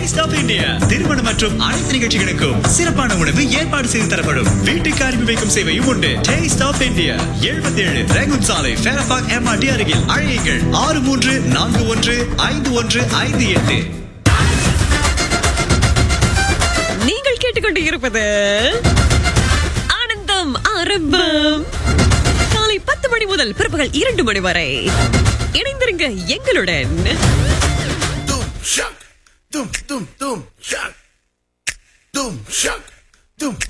taste of India திருமணம் மற்றும் அனைத்து நிகழ்ச்சிகளுக்கும் சிறப்பான உணவு ஏற்பாடு செய்து தரப்படும் வீட்டுக்கு அனுப்பி வைக்கும் சேவையும் உண்டு டேஸ்ட் ஆஃப் இந்தியா எழுபத்தி ஏழு ரேகுன் சாலை ஃபேரபாக் எம்ஆர்டி அருகில் அழையுங்கள் ஆறு மூன்று நான்கு ஒன்று ஐந்து ஒன்று ஐந்து எட்டு நீங்கள் கேட்டுக்கொண்டு இருப்பது ஆனந்தம் ஆரம்பம் காலை பத்து மணி முதல் பிற்பகல் இரண்டு மணி வரை இணைந்திருங்க எங்களுடன் Doom shock, doom doom doom shock, doom shock, doom